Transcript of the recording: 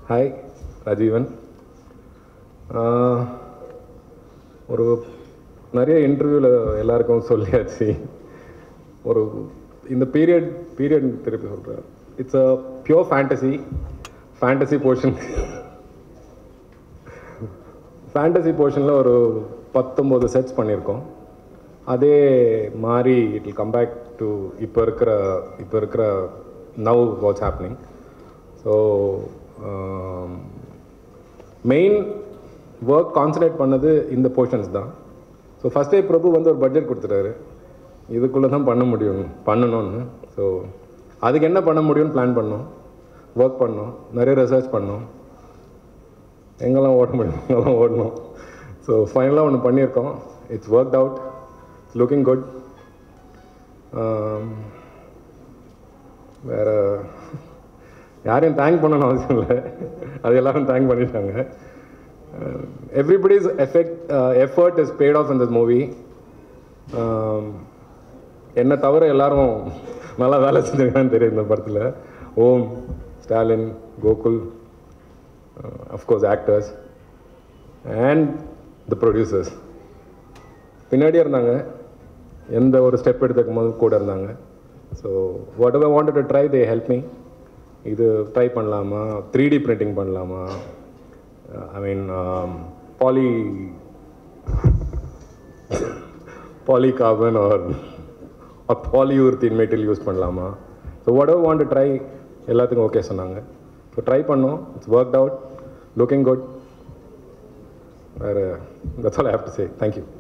hi Rajeevan ஆஹ், ஒரு நிறைய இன்டர்வியூவில் எல்லாருக்கும் சொல்லியாச்சு ஒரு இந்த பீரியட் பீரியட் திருப்பி சொல்கிறேன் it's a pure fantasy fantasy portion fantasy போர்ஷனில் ஒரு பத்தொம்போது செட்ஸ் பண்ணியிருக்கோம் அதே மாதிரி it will come back to இப்போ இருக்கிற இப்போ இருக்கிற now what's happening so main work concentrate பண்ணது இந்த போர்ஷன்ஸ் தான் ஸோ ஃபஸ்ட்டே பிரபு வந்து ஒரு பட்ஜெட் கொடுத்துட்டாரு இதுக்குள்ளே தான் பண்ண முடியும் பண்ணணும்னு ஸோ அதுக்கு என்ன பண்ண முடியும்னு பிளான் பண்ணோம் ஒர்க் பண்ணோம் நிறைய ரிசர்ச் பண்ணோம் எங்கெல்லாம் ஓட முடியும் அங்கெல்லாம் ஓடணும் ஸோ ஃபைனலாக ஒன்று பண்ணியிருக்கோம் it's work out it's looking good வேறு யாரையும் தேங்க் பண்ணணும்னு அவசியம் இல்லை அது எல்லாரும் தேங்க் பண்ணிட்டாங்க everybody's effect effort is paid off in this movie என்னை தவிர எல்லாரும் நல்லா வேலை செஞ்சிருக்கான்னு தெரியும் இந்த படத்தில் Om Stalin Gokul of course actors and the producers பின்னாடியே இருந்தாங்க எந்த ஒரு ஸ்டெப் எடுத்துக்கும் போது கூட இருந்தாங்க so whatever wanted to try they help me இது ட்ரை பண்ணலாமா த்ரீ டி பிரிண்டிங் பண்ணலாமா I mean poly poly carbon or polyurethane material use பண்ணலாமா so whatever want to try எல்லாத்துக்கும் ஓகே சொன்னாங்க ஸோ ட்ரை பண்ணோம் it's work out looking good வேறு that's all I have to say thank you